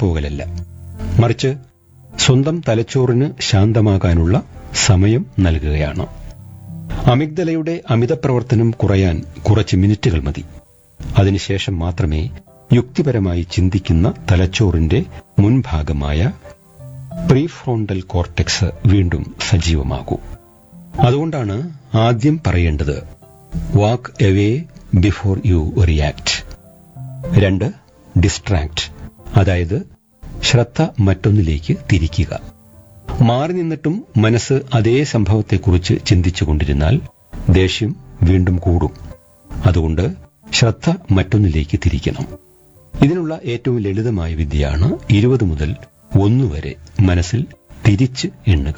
ഇറങ്ങിപ്പോകലല്ല മറിച്ച് സ്വന്തം തലച്ചോറിന് ശാന്തമാകാനുള്ള സമയം നൽകുകയാണ് അമിഗ്ദലയുടെ അമിതപ്രവർത്തനം കുറയാൻ കുറച്ച് മിനിറ്റുകൾ മതി അതിനുശേഷം മാത്രമേ യുക്തിപരമായി ചിന്തിക്കുന്ന തലച്ചോറിന്റെ മുൻഭാഗമായ പ്രീഫ്രോണ്ടൽ കോർട്ടെക്സ് വീണ്ടും സജീവമാകൂ അതുകൊണ്ടാണ് ആദ്യം പറയേണ്ടത് walk away before you react രണ്ട് ഡിസ്ട്രാക്ട് അതായത് ശ്രദ്ധ മറ്റൊന്നിലേക്ക് തിരിക്കുക മാറി നിന്നിട്ടും മനസ്സ് അതേ സംഭവത്തെക്കുറിച്ച് ചിന്തിച്ചുകൊണ്ടിരുന്നാൽ ദേഷ്യം വീണ്ടും കൂടും അതുകൊണ്ട് ശ്രദ്ധ മറ്റൊന്നിലേക്ക് തിരിക്കണം ഇതിനുള്ള ഏറ്റവും ലളിതമായ വിദ്യയാണ് ഇരുപത് മുതൽ ഒന്ന് വരെ മനസ്സിൽ തിരിച്ച് എണ്ണുക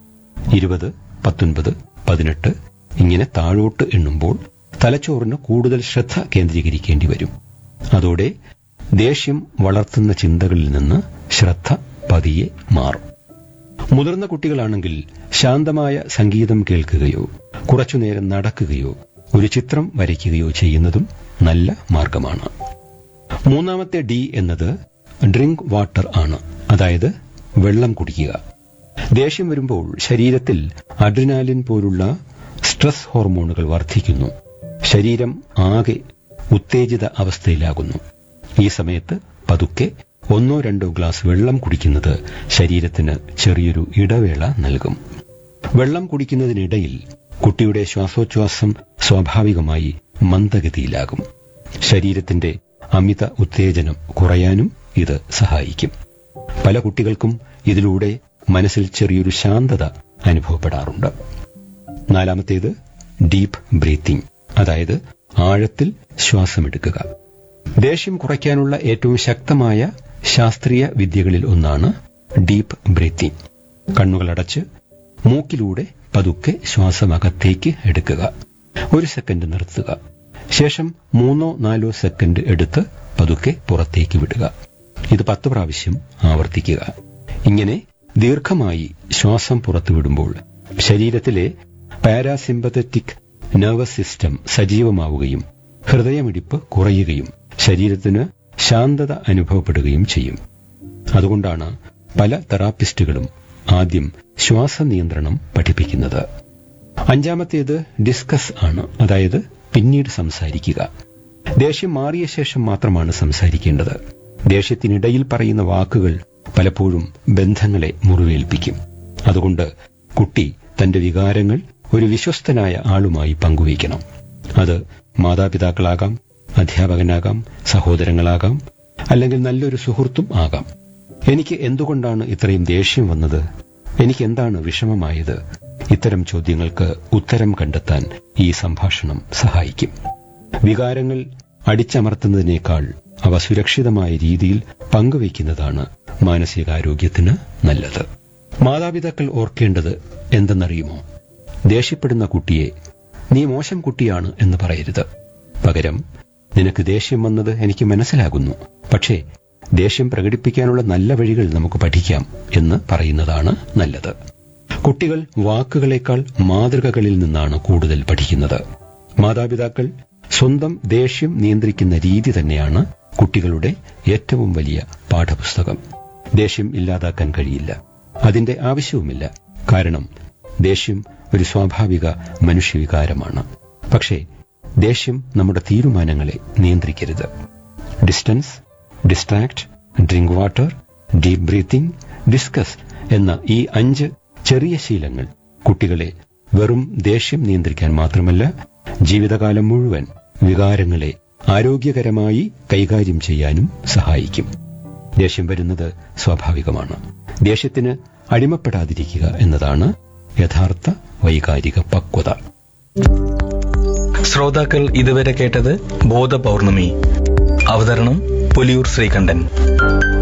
ഇരുപത് പത്തൊൻപത് പതിനെട്ട് ഇങ്ങനെ താഴോട്ട് എണ്ണുമ്പോൾ തലച്ചോറിന് കൂടുതൽ ശ്രദ്ധ കേന്ദ്രീകരിക്കേണ്ടി വരും അതോടെ ദേഷ്യം വളർത്തുന്ന ചിന്തകളിൽ നിന്ന് ശ്രദ്ധ പതിയെ മാറും മുതിർന്ന കുട്ടികളാണെങ്കിൽ ശാന്തമായ സംഗീതം കേൾക്കുകയോ കുറച്ചുനേരം നടക്കുകയോ ഒരു ചിത്രം വരയ്ക്കുകയോ ചെയ്യുന്നതും നല്ല മാർഗമാണ് മൂന്നാമത്തെ ഡി എന്നത് ഡ്രിങ്ക് വാട്ടർ ആണ് അതായത് വെള്ളം കുടിക്കുക ദേഷ്യം വരുമ്പോൾ ശരീരത്തിൽ അഡ്രിനാലിൻ പോലുള്ള സ്ട്രെസ് ഹോർമോണുകൾ വർദ്ധിക്കുന്നു ശരീരം ആകെ ഉത്തേജിത അവസ്ഥയിലാകുന്നു ഈ സമയത്ത് പതുക്കെ ഒന്നോ രണ്ടോ ഗ്ലാസ് വെള്ളം കുടിക്കുന്നത് ശരീരത്തിന് ചെറിയൊരു ഇടവേള നൽകും വെള്ളം കുടിക്കുന്നതിനിടയിൽ കുട്ടിയുടെ ശ്വാസോച്ഛ്വാസം സ്വാഭാവികമായി മന്ദഗതിയിലാകും ശരീരത്തിന്റെ അമിത ഉത്തേജനം കുറയാനും ഇത് സഹായിക്കും പല കുട്ടികൾക്കും ഇതിലൂടെ മനസ്സിൽ ചെറിയൊരു ശാന്തത അനുഭവപ്പെടാറുണ്ട് നാലാമത്തേത് ഡീപ്പ് ബ്രീത്തിംഗ് അതായത് ആഴത്തിൽ ശ്വാസമെടുക്കുക ദേഷ്യം കുറയ്ക്കാനുള്ള ഏറ്റവും ശക്തമായ ശാസ്ത്രീയ വിദ്യകളിൽ ഒന്നാണ് ഡീപ്പ് ബ്രീത്തിംഗ് കണ്ണുകളടച്ച് മൂക്കിലൂടെ പതുക്കെ ശ്വാസം അകത്തേക്ക് എടുക്കുക ഒരു സെക്കൻഡ് നിർത്തുക ശേഷം മൂന്നോ നാലോ സെക്കൻഡ് എടുത്ത് പതുക്കെ പുറത്തേക്ക് വിടുക ഇത് പത്ത് പ്രാവശ്യം ആവർത്തിക്കുക ഇങ്ങനെ ദീർഘമായി ശ്വാസം പുറത്തുവിടുമ്പോൾ ശരീരത്തിലെ പാരാസിമ്പത്തറ്റിക് നെർവസ് സിസ്റ്റം സജീവമാവുകയും ഹൃദയമിടിപ്പ് കുറയുകയും ശരീരത്തിന് ശാന്തത അനുഭവപ്പെടുകയും ചെയ്യും അതുകൊണ്ടാണ് പല തെറാപ്പിസ്റ്റുകളും ആദ്യം ശ്വാസനിയന്ത്രണം പഠിപ്പിക്കുന്നത് അഞ്ചാമത്തേത് ഡിസ്കസ് ആണ് അതായത് പിന്നീട് സംസാരിക്കുക ദേഷ്യം മാറിയ ശേഷം മാത്രമാണ് സംസാരിക്കേണ്ടത് ദേഷ്യത്തിനിടയിൽ പറയുന്ന വാക്കുകൾ പലപ്പോഴും ബന്ധങ്ങളെ മുറിവേൽപ്പിക്കും അതുകൊണ്ട് കുട്ടി തന്റെ വികാരങ്ങൾ ഒരു വിശ്വസ്തനായ ആളുമായി പങ്കുവയ്ക്കണം അത് മാതാപിതാക്കളാകാം അധ്യാപകനാകാം സഹോദരങ്ങളാകാം അല്ലെങ്കിൽ നല്ലൊരു സുഹൃത്തും ആകാം എനിക്ക് എന്തുകൊണ്ടാണ് ഇത്രയും ദേഷ്യം വന്നത് എനിക്ക് എന്താണ് വിഷമമായത് ഇത്തരം ചോദ്യങ്ങൾക്ക് ഉത്തരം കണ്ടെത്താൻ ഈ സംഭാഷണം സഹായിക്കും വികാരങ്ങൾ അടിച്ചമർത്തുന്നതിനേക്കാൾ അവ സുരക്ഷിതമായ രീതിയിൽ പങ്കുവയ്ക്കുന്നതാണ് മാനസികാരോഗ്യത്തിന് നല്ലത് മാതാപിതാക്കൾ ഓർക്കേണ്ടത് എന്തെന്നറിയുമോ ദേഷ്യപ്പെടുന്ന കുട്ടിയെ നീ മോശം കുട്ടിയാണ് എന്ന് പറയരുത് പകരം നിനക്ക് ദേഷ്യം വന്നത് എനിക്ക് മനസ്സിലാകുന്നു പക്ഷേ ദേഷ്യം പ്രകടിപ്പിക്കാനുള്ള നല്ല വഴികൾ നമുക്ക് പഠിക്കാം എന്ന് പറയുന്നതാണ് നല്ലത് കുട്ടികൾ വാക്കുകളേക്കാൾ മാതൃകകളിൽ നിന്നാണ് കൂടുതൽ പഠിക്കുന്നത് മാതാപിതാക്കൾ സ്വന്തം ദേഷ്യം നിയന്ത്രിക്കുന്ന രീതി തന്നെയാണ് കുട്ടികളുടെ ഏറ്റവും വലിയ പാഠപുസ്തകം ദേഷ്യം ഇല്ലാതാക്കാൻ കഴിയില്ല അതിന്റെ ആവശ്യവുമില്ല കാരണം ദേഷ്യം ഒരു സ്വാഭാവിക മനുഷ്യവികാരമാണ് പക്ഷേ ദേഷ്യം നമ്മുടെ തീരുമാനങ്ങളെ നിയന്ത്രിക്കരുത് distance distract drink water deep breathing discuss എന്ന ഈ അഞ്ച് ചെറിയ ശീലങ്ങൾ കുട്ടികളെ വെറും ദേഷ്യം നിയന്ത്രിക്കാൻ മാത്രമല്ല ജീവിതകാലം മുഴുവൻ വികാരങ്ങളെ ആരോഗ്യകരമായി കൈകാര്യം ചെയ്യാനും സഹായിക്കും ദേഷ്യം വരുന്നത് സ്വാഭാവികമാണ് ദേഷ്യത്തിന് അടിമപ്പെടാതിരിക്കുക എന്നതാണ് യഥാർത്ഥ വൈകാരിക പക്വത ശ്രോതാക്കൾ ഇതുവരെ കേട്ടത് ബോധ പൗർണമി അവതരണം പുലിയൂർ ശ്രീകണ്ഠൻ